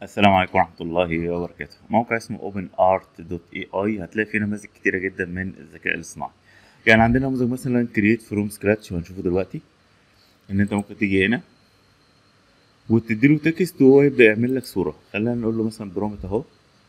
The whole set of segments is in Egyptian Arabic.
السلام عليكم ورحمة الله وبركاته موقع اسمه openart.ai هتلاقي فيه نماذج كتيرة جدا من الذكاء الاصطناعي يعني عندنا نموذج مثلا create from scratch وهنشوفه دلوقتي ان انت ممكن تيجي هنا وتديله تكست وهو يبدأ يعمل لك صورة خلينا نقول له مثلا برومت اهو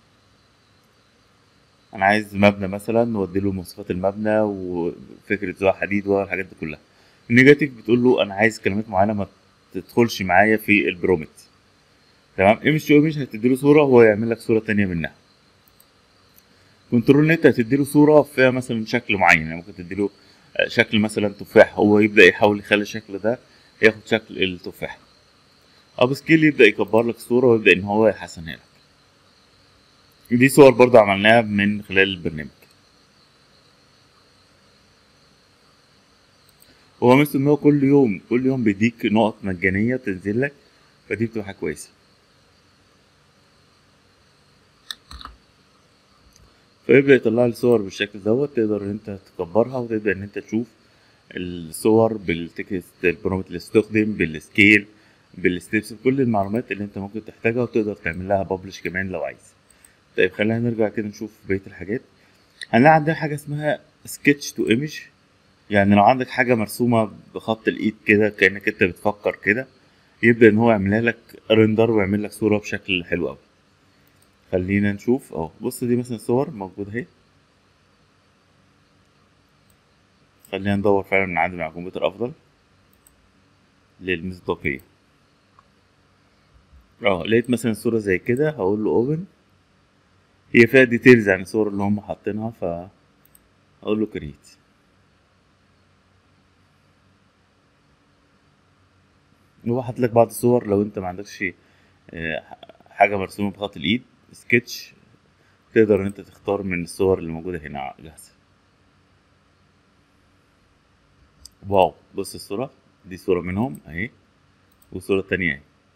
انا عايز مبنى مثلا واديله مواصفات المبنى وفكرة زوايا حديد والحاجات دي كلها النيجاتيف بتقول له انا عايز كلمات معينة ما تدخلش معايا في البرومت تمام ايمج تو ايمج هتديله صورة وهو يعمل لك صورة تانية منها كنترول نت هتديله صورة فيها مثلا شكل معين يعني ممكن تديله شكل مثلا تفاح هو يبدأ يحاول يخلي الشكل ده ياخد شكل التفاح اب سكيل يبدأ يكبر لك الصورة ويبدأ ان هو يحسنها لك دي صور برضه عملناها من خلال البرنامج هو مثل ان هو كل يوم كل يوم بيديك نقط مجانية تنزل لك فدي بتبقى حاجة كويسة فيبدأ يطلع لي صور بالشكل دوت تقدر ان انت تكبرها وتبدأ ان انت تشوف الصور بالتكست البرومت اللي استخدم بالسكيل بالستبس بكل المعلومات اللي انت ممكن تحتاجها وتقدر تعمل لها ببلش كمان لو عايز طيب خلينا نرجع كده نشوف بقية الحاجات هنلاقي عندنا حاجة اسمها سكتش تو ايمج يعني لو عندك حاجة مرسومة بخط الإيد كده كأنك أنت بتفكر كده يبدأ إن هو يعملها لك ريندر ويعمل لك صورة بشكل حلو أوي خلينا نشوف أهو بص دي مثلا صور موجودة أهي خلينا ندور فعلا من عندي مع الكمبيوتر أفضل للمصداقية اه لقيت مثلا صورة زي كده هقول له اوبن هي فيها ديتيلز عن الصور اللي هم حاطينها ف هقول له كريت هو حاطط لك بعض الصور لو انت ما عندكش حاجه مرسومه بخط الايد سكتش تقدر ان انت تختار من الصور اللي موجوده هنا جاهزه واو بص الصوره دي صوره منهم اهي والصوره التانية اهي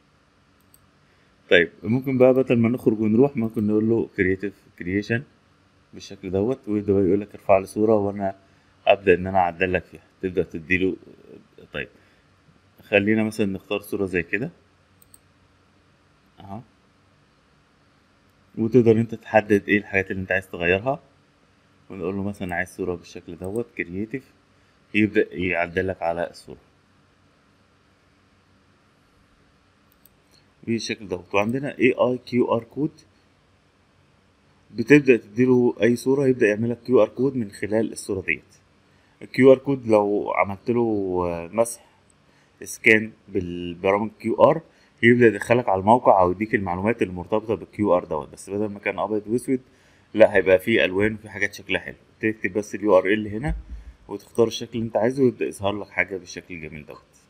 طيب ممكن بقى بدل ما نخرج ونروح ممكن نقول له كرييتيف كرييشن بالشكل دوت ويبدا يقول لك ارفع لي صوره وانا ابدا ان انا اعدل لك فيها تبدا تديله طيب خلينا مثلا نختار صورة زي كده اهو وتقدر انت تحدد ايه الحاجات اللي انت عايز تغيرها ونقول له مثلا عايز صورة بالشكل دوت كرييتيف يبدأ يعدل لك على الصورة بالشكل دوت وعندنا اي اي كيو ار كود بتبدأ تديله اي صورة يبدأ يعمل لك كيو ار كود من خلال الصورة ديت الكيو ار كود لو عملت له مسح سكان بالبرامج كيو ار يبدا يدخلك على الموقع او يديك المعلومات المرتبطه بالكيو ار دوت بس بدل ما كان ابيض واسود لا هيبقى فيه الوان وفي حاجات شكلها حلو تكتب بس اليو ار ال هنا وتختار الشكل اللي انت عايزه ويبدا يظهر لك حاجه بالشكل الجميل دوت